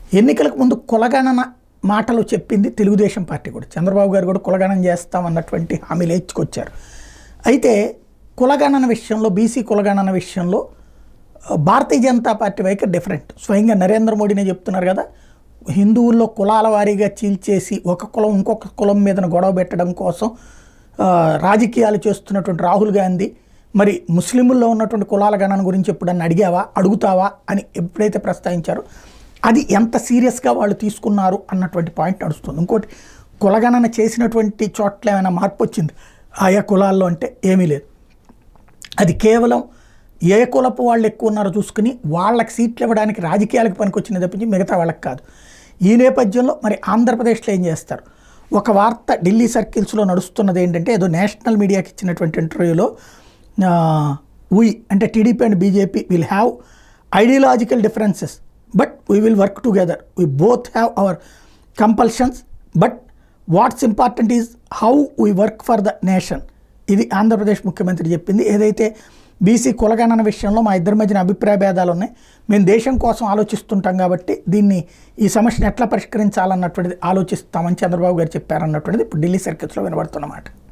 ఎన్నికలకు ముందు కులగణన మాటలు చెప్పింది తెలుగుదేశం పార్టీ కూడా చంద్రబాబు గారు కూడా కులగణన చేస్తామన్నటువంటి హామీలు ఇచ్చుకొచ్చారు అయితే కులగణన విషయంలో బీసీ కులగణన విషయంలో ఆ, భారతీయ జనతా పార్టీ వైఖరి డిఫరెంట్ స్వయంగా నరేంద్ర మోడీనే చెప్తున్నారు కదా హిందువుల్లో కులాల వారీగా చీల్చేసి ఒక కులం ఇంకొక కులం మీద గొడవ పెట్టడం కోసం ఆ, రాజకీయాలు చేస్తున్నటువంటి రాహుల్ గాంధీ మరి ముస్లింల్లో ఉన్నటువంటి కులాల గణన గురించి ఎప్పుడన్నా అడిగావా అడుగుతావా అని ఎప్పుడైతే ప్రస్తావించారో అది ఎంత సీరియస్గా వాళ్ళు తీసుకున్నారు అన్నటువంటి పాయింట్ నడుస్తుంది ఇంకోటి కులగణన చేసినటువంటి చోట్ల ఏమైనా మార్పు వచ్చింది ఆయా కులాల్లో అంటే ఏమీ లేదు అది కేవలం ఏ కులపు వాళ్ళు ఎక్కువ ఉన్నారో చూసుకుని వాళ్ళకి సీట్లు ఇవ్వడానికి రాజకీయాలకు పనికొచ్చింది తప్పించి మిగతా వాళ్ళకి కాదు ఈ నేపథ్యంలో మరి ఆంధ్రప్రదేశ్లో ఏం చేస్తారు ఒక వార్త ఢిల్లీ సర్కిల్స్లో నడుస్తున్నది ఏంటంటే ఏదో నేషనల్ మీడియాకి ఇచ్చినటువంటి ఇంటర్వ్యూలో వీ అంటే TDP and BJP will have ideological differences but we will work together we both have our compulsions but what's important is how we work for the nation ఇది ఆంధ్రప్రదేశ్ ముఖ్యమంత్రి చెప్పింది ఏదైతే బీసీ కులగణన విషయంలో మా ఇద్దరి మధ్యన అభిప్రాయ భేదాలు ఉన్నాయి మేము దేశం కోసం ఆలోచిస్తుంటాం కాబట్టి దీన్ని ఈ సమస్యను ఎట్లా పరిష్కరించాలన్నటువంటిది ఆలోచిస్తామని చంద్రబాబు గారు చెప్పారన్నటువంటిది ఇప్పుడు ఢిల్లీ సర్కిల్స్లో వినబడుతున్నమాట